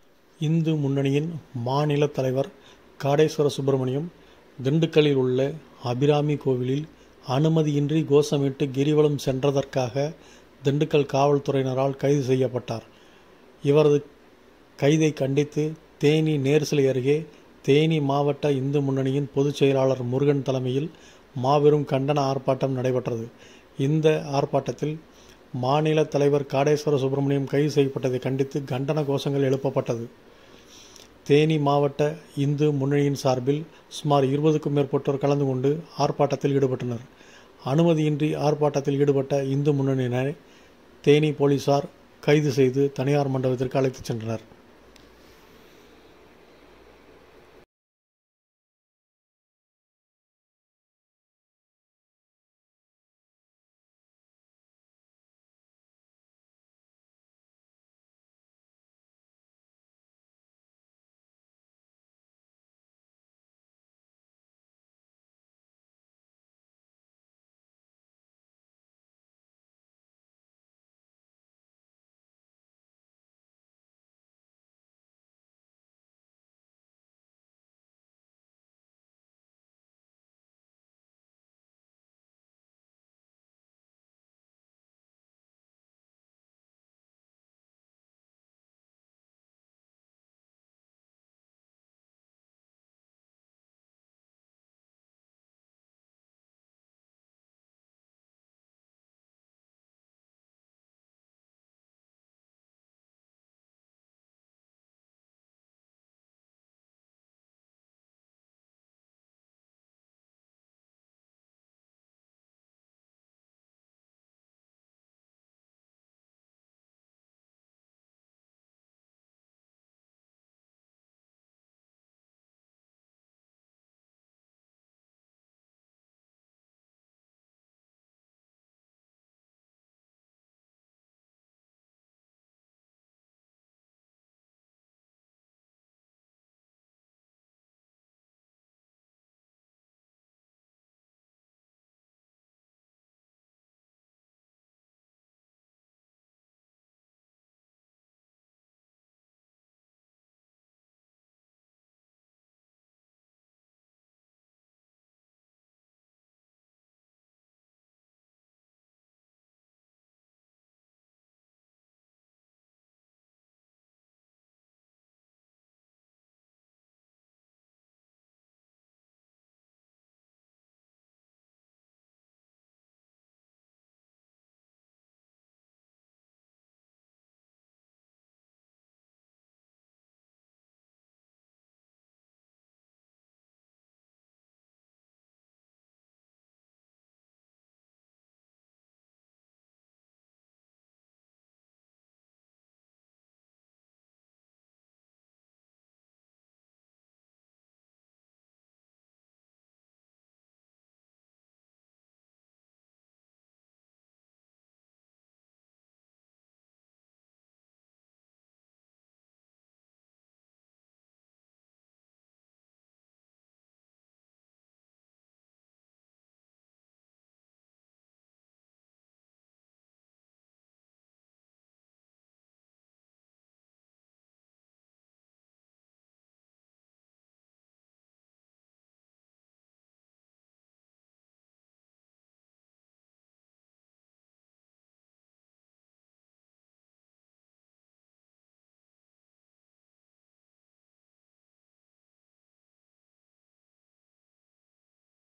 இந்து முன்னணியின் மாநில தலைவர் காடேஸ்வர சுப்பிரமணியம் திண்டுக்கல்லில் உள்ள அபிராமி கோவிலில் அனுமதியின்றி கோஷமிட்டு கிரிவலம் சென்றதற்காக திண்டுக்கல் காவல்துறையினரால் கைது செய்யப்பட்டார் இவரது கைதை கண்டித்து தேனி நேர்சிலை அருகே தேனி மாவட்ட இந்து முன்னணியின் பொதுச் செயலாளர் முருகன் தலைமையில் மாபெரும் கண்டன ஆர்ப்பாட்டம் நடைபெற்றது இந்த ஆர்ப்பாட்டத்தில் மாநில தலைவர் காடேஸ்வர சுப்பிரமணியம் கைது செய்யப்பட்டதை கண்டித்து கண்டன கோஷங்கள் எழுப்பப்பட்டது தேனி மாவட்ட இந்து முன்னணியின் சார்பில் சுமார் இருபதுக்கும் மேற்பட்டோர் கலந்து கொண்டு ஆர்ப்பாட்டத்தில் ஈடுபட்டனர் அனுமதியின்றி ஆர்ப்பாட்டத்தில் ஈடுபட்ட இந்து முன்னணியினரை தேனி போலீசார் கைது செய்து தனியார் மண்டபத்திற்கு அழைத்துச் சென்றனர்